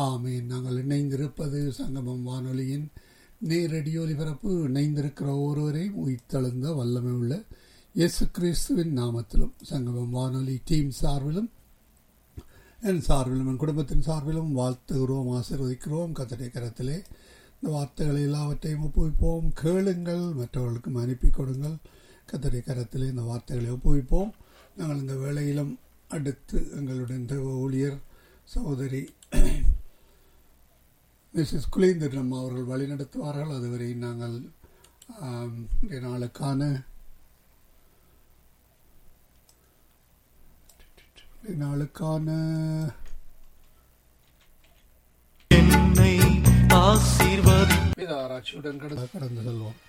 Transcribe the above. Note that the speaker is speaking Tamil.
ஆமீன் நாங்கள் இணைந்திருப்பது சங்கமம் வானொலியின் நேரடி ஒலிபரப்பு இணைந்திருக்கிற ஒருவரையும் உயிர்த்தெழுந்த வல்லமை உள்ள இயேசு கிறிஸ்துவின் நாமத்திலும் சங்கமம் வானொலி டீம் சார்பிலும் என் சார்பிலும் என் குடும்பத்தின் சார்பிலும் வாழ்த்துகிறோம் ஆசீர்வதிக்கிறோம் கத்தடை கரத்திலே இந்த வார்த்தைகளை எல்லாவற்றையும் ஒப்புவிப்போம் கேளுங்கள் மற்றவர்களுக்கும் அனுப்பி கொடுங்கள் கத்தடை கரத்திலே இந்த வார்த்தைகளை ஒப்புவிப்போம் நாங்கள் இந்த வேளையிலும் அடுத்து எங்களுடைய தேவ ஊழியர் சகோதரி மிஸ்ஸஸ் குலேந்திரம் அவர்கள் வழிநடத்துவார்கள் அதுவரை நாங்கள் ஆம், இன்றைய நாளுக்கான இன்றைய நாளுக்கான என்னை ஆசீர்வதி வேத ஆராய்ச்சியுடன் கடந்து கடந்து செல்வோம்